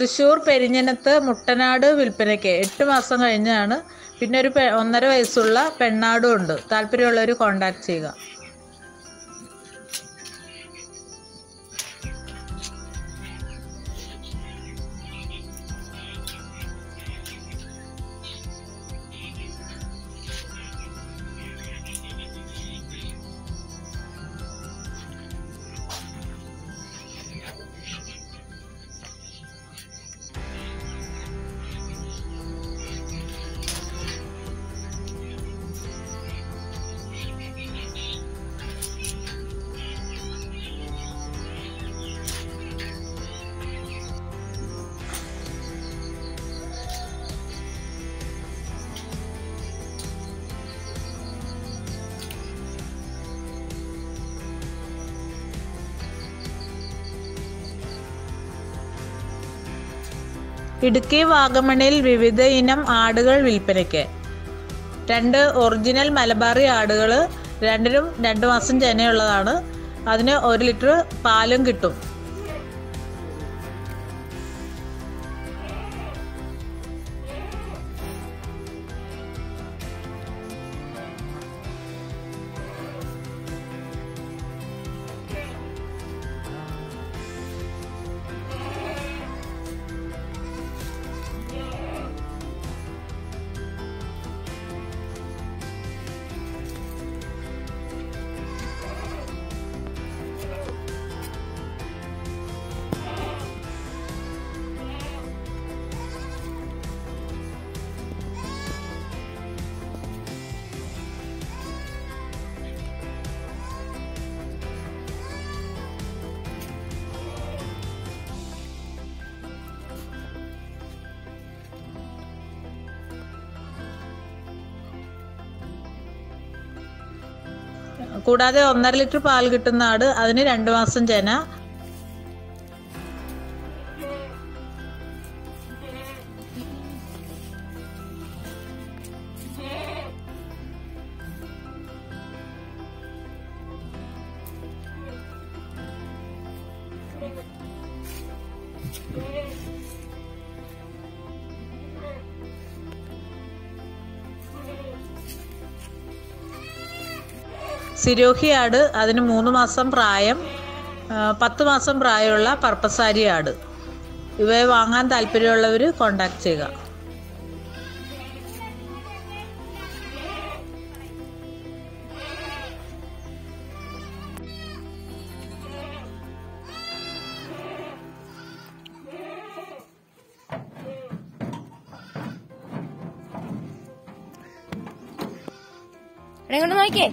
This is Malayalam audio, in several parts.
തൃശ്ശൂർ പെരിഞ്ഞനത്ത് മുട്ടനാട് വിൽപ്പനയ്ക്ക് എട്ട് മാസം കഴിഞ്ഞാണ് പിന്നെ ഒരു പെ- ഒന്നര വയസ്സുള്ള പെണ്ണാടും ഉണ്ട് താല്പര്യമുള്ളവർ കോൺടാക്ട് ചെയ്യുക ഇടുക്കി വാഗമണിൽ വിവിധ ഇനം ആടുകൾ വിൽപ്പനയ്ക്ക് രണ്ട് ഒറിജിനൽ മലബാറി ആടുകൾ രണ്ടിനും രണ്ട് മാസം ജനയുള്ളതാണ് അതിന് ഒരു ലിറ്റർ പാലും കിട്ടും കൂടാതെ ഒന്നര ലിറ്റർ പാൽ കിട്ടുന്ന ആട് അതിന് രണ്ട് മാസം ജന സിരോഹി ആട് അതിന് മൂന്ന് മാസം പ്രായം ആ, പത്ത് മാസം പ്രായമുള്ള പർപ്പസാരി ആട് ഇവയെ വാങ്ങാൻ താല്പര്യമുള്ളവർ കോണ്ടാക്ട് ചെയ്യുക എടാ ഇങ്ങോട്ട് നോക്കിയേ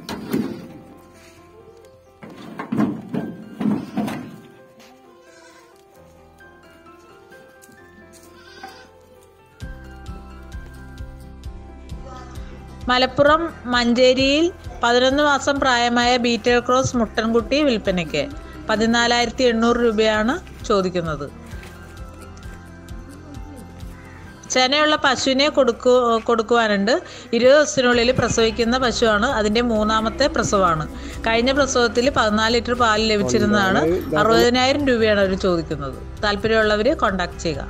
മലപ്പുറം മഞ്ചേരിയിൽ പതിനൊന്ന് മാസം പ്രായമായ ബീറ്റൽ ക്രോസ് മുട്ടൻകുട്ടി വിൽപ്പനയ്ക്ക് പതിനാലായിരത്തി എണ്ണൂറ് രൂപയാണ് ചോദിക്കുന്നത് ചെനയുള്ള പശുവിനെ കൊടുക്കു കൊടുക്കുവാനുണ്ട് ഇരുപത് ദിവസത്തിനുള്ളിൽ പ്രസവിക്കുന്ന പശുവാണ് അതിൻ്റെ മൂന്നാമത്തെ പ്രസവമാണ് കഴിഞ്ഞ പ്രസവത്തിൽ പതിനാല് ലിറ്റർ പാൽ ലഭിച്ചിരുന്നതാണ് അറുപതിനായിരം രൂപയാണ് അവർ ചോദിക്കുന്നത് താല്പര്യമുള്ളവർ കോണ്ടാക്ട് ചെയ്യുക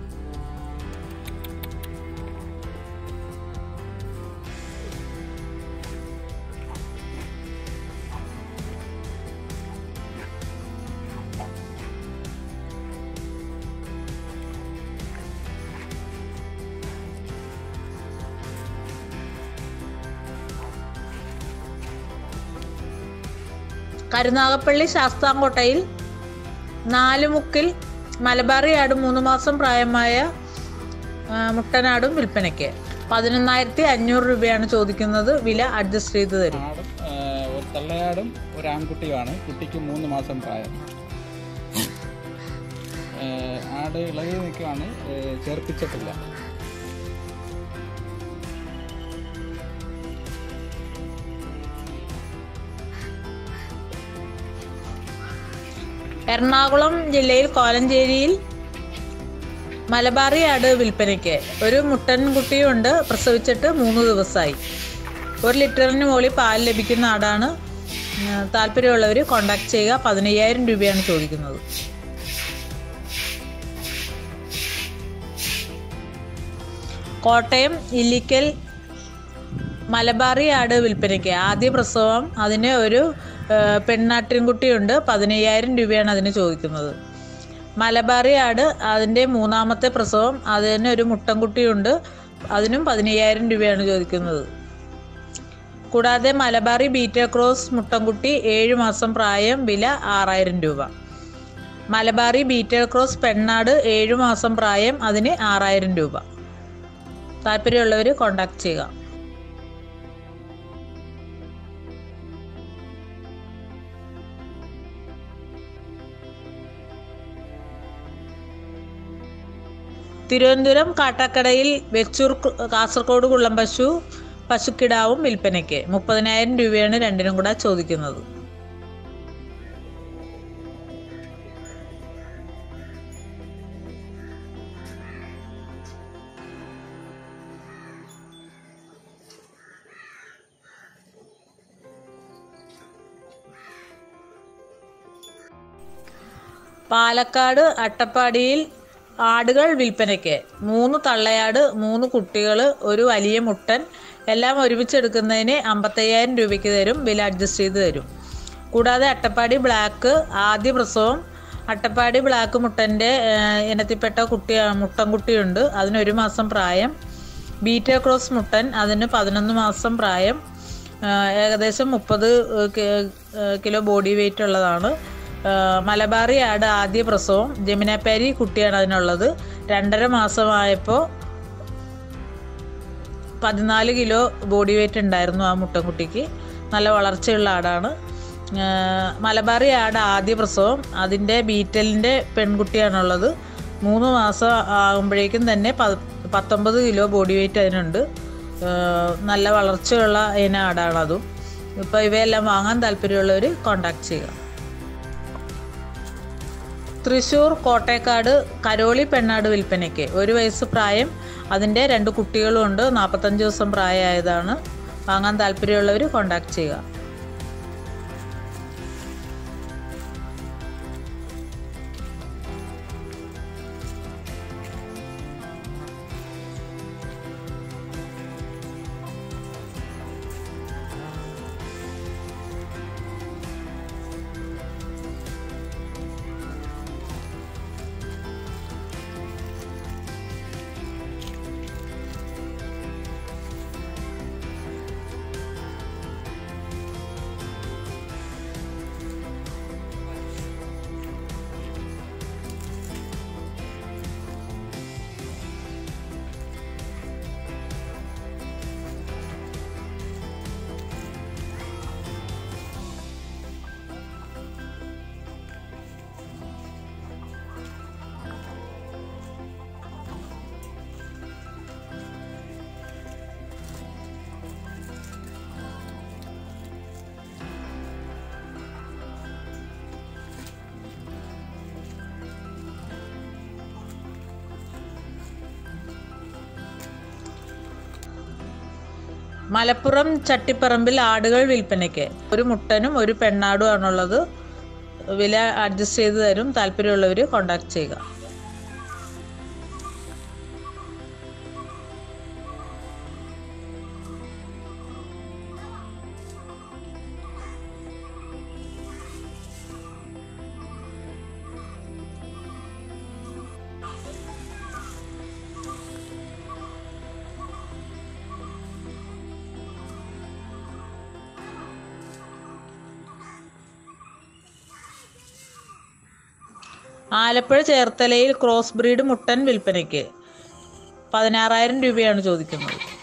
കരുനാഗപ്പള്ളി ശാസ്താംകോട്ടയിൽ നാലുമുക്കിൽ മലബാറി ആട് മൂന്ന് മാസം പ്രായമായ ആ, മുട്ടനാടും വിൽപ്പനയ്ക്ക് പതിനൊന്നായിരത്തി അഞ്ഞൂറ് രൂപയാണ് ചോദിക്കുന്നത് വില അഡ്ജസ്റ്റ് ചെയ്ത് തരും ആടും ആ, ഒരു തള്ളയാടും ഒരു ആൺകുട്ടിയുമാണ് കുട്ടിക്ക് മൂന്ന് മാസം പ്രായം ആ, ആട് ഇളകി നിൽക്കുകയാണ് ആ, ചേർപ്പിച്ചിട്ടില്ല എറണാകുളം ജില്ലയിൽ കോലഞ്ചേരിയിൽ മലബാറി ആട് വിൽപ്പനയ്ക്ക് ഒരു മുട്ടൻകുട്ടിയുണ്ട് പ്രസവിച്ചിട്ട് മൂന്ന് ദിവസമായി ഒരു ലിറ്ററിന് മുകളിൽ പാൽ ലഭിക്കുന്ന ആടാണ് ഉം, താല്പര്യമുള്ളവർ കോണ്ടാക്ട് ചെയ്യുക പതിനയ്യായിരം രൂപയാണ് ചോദിക്കുന്നത് കോട്ടയം ഇല്ലിക്കൽ മലബാറി ആട് വിൽപ്പനയ്ക്ക് ആദ്യ പ്രസവം അതിന് ഒരു ഏഹ്, പെണ്ണാട്ടിൻകുട്ടിയുണ്ട് പതിനയ്യായിരം രൂപയാണ് അതിന് ചോദിക്കുന്നത് മലബാറി ആട് അതിൻ്റെ മൂന്നാമത്തെ പ്രസവം അതിന് ഒരു മുട്ടൻകുട്ടിയുണ്ട് അതിനും പതിനയ്യായിരം രൂപയാണ് ചോദിക്കുന്നത് കൂടാതെ മലബാറി ബീറ്റ ക്രോസ് മുട്ടൻകുട്ടി ഏഴ് മാസം പ്രായം വില ആറായിരം രൂപ മലബാറി ബീറ്റ ക്രോസ് പെണ്ണാട് ഏഴ് മാസം പ്രായം അതിന് ആറായിരം രൂപ താല്പര്യമുള്ളവർ കോൺടാക്ട് ചെയ്യുക തിരുവനന്തപുരം കാട്ടാക്കടയിൽ വെച്ചൂർ കു- കാസർഗോഡ് കുള്ളം പശു പശുക്കിടാവും വിൽപ്പനയ്ക്ക് മുപ്പതിനായിരം രൂപയാണ് രണ്ടിനും കൂടെ ചോദിക്കുന്നത് പാലക്കാട് അട്ടപ്പാടിയിൽ ആടുകൾ വിൽപ്പനയ്ക്ക് മൂന്ന് തള്ളയാട് മൂന്ന് കുട്ടികൾ ഒരു വലിയ മുട്ടൻ എല്ലാം ഒരുമിച്ചെടുക്കുന്നതിന് അമ്പത്തയ്യായിരം രൂപയ്ക്ക് തരും വില അഡ്ജസ്റ്റ് ചെയ്ത് തരും കൂടാതെ അട്ടപ്പാടി ബ്ലാക്ക് ആദ്യ പ്രസവം അട്ടപ്പാടി ബ്ലാക്ക് മുട്ടൻ്റെ ഏഹ്, ഇനത്തിൽപ്പെട്ട കുട്ടി മുട്ടൻകുട്ടിയുണ്ട് അതിന് ഒരു മാസം പ്രായം ബീറ്റ ക്രോസ് മുട്ടൻ അതിന് പതിനൊന്ന് മാസം പ്രായം ഏഹ്, ഏകദേശം മുപ്പത് കിലോ ബോഡി വെയിറ്റ് ഉള്ളതാണ് ഏഹ്, മലബാറി ആട് ആദ്യ പ്രസവം ജമുനാപ്പാരി കുട്ടിയാണ് അതിനുള്ളത് രണ്ടര മാസമായപ്പോൾ പതിനാല് കിലോ ബോഡി വെയിറ്റ് ഉണ്ടായിരുന്നു ആ മുട്ടൻകുട്ടിക്ക് നല്ല വളർച്ചയുള്ള ആടാണ് ഏഹ് മലബാറി ആട് ആദ്യ പ്രസവം അതിൻ്റെ ബീറ്റലിൻ്റെ പെൺകുട്ടിയാണുള്ളത് മൂന്ന് മാസം ആകുമ്പോഴേക്കും തന്നെ പ പത്തൊമ്പത് കിലോ ബോഡി വെയിറ്റ് അതിനുണ്ട് ഏഹ് നല്ല വളർച്ചയുള്ള ഇന ആടാണ് അതും ഇപ്പോൾ ഇവയെല്ലാം വാങ്ങാൻ താല്പര്യമുള്ളവർ കോൺടാക്ട് ചെയ്യുക തൃശ്ശൂർ കോട്ടയക്കാട് കരോളി പെണ്ണാട് വിൽപ്പനയ്ക്ക് ഒരു വയസ്സ് പ്രായം അതിൻ്റെ രണ്ട് കുട്ടികളുമുണ്ട് നാൽപ്പത്തഞ്ച് ദിവസം പ്രായമായതാണ് വാങ്ങാൻ താല്പര്യമുള്ളവർ കോൺടാക്ട് ചെയ്യുക മലപ്പുറം ചട്ടിപ്പറമ്പിൽ ആടുകൾ വിൽപ്പനയ്ക്ക് ഒരു മുട്ടനും ഒരു പെണ്ണാടും ആണുള്ളത് വില അഡ്ജസ്റ്റ് ചെയ്ത് തരും താല്പര്യമുള്ളവർ കോൺടാക്ട് ചെയ്യുക ആലപ്പുഴ ചേർത്തലയിൽ ക്രോസ് ബ്രീഡ് മുട്ടൻ വിൽപ്പനയ്ക്ക് പതിനാറായിരം രൂപയാണ് ചോദിക്കുന്നത്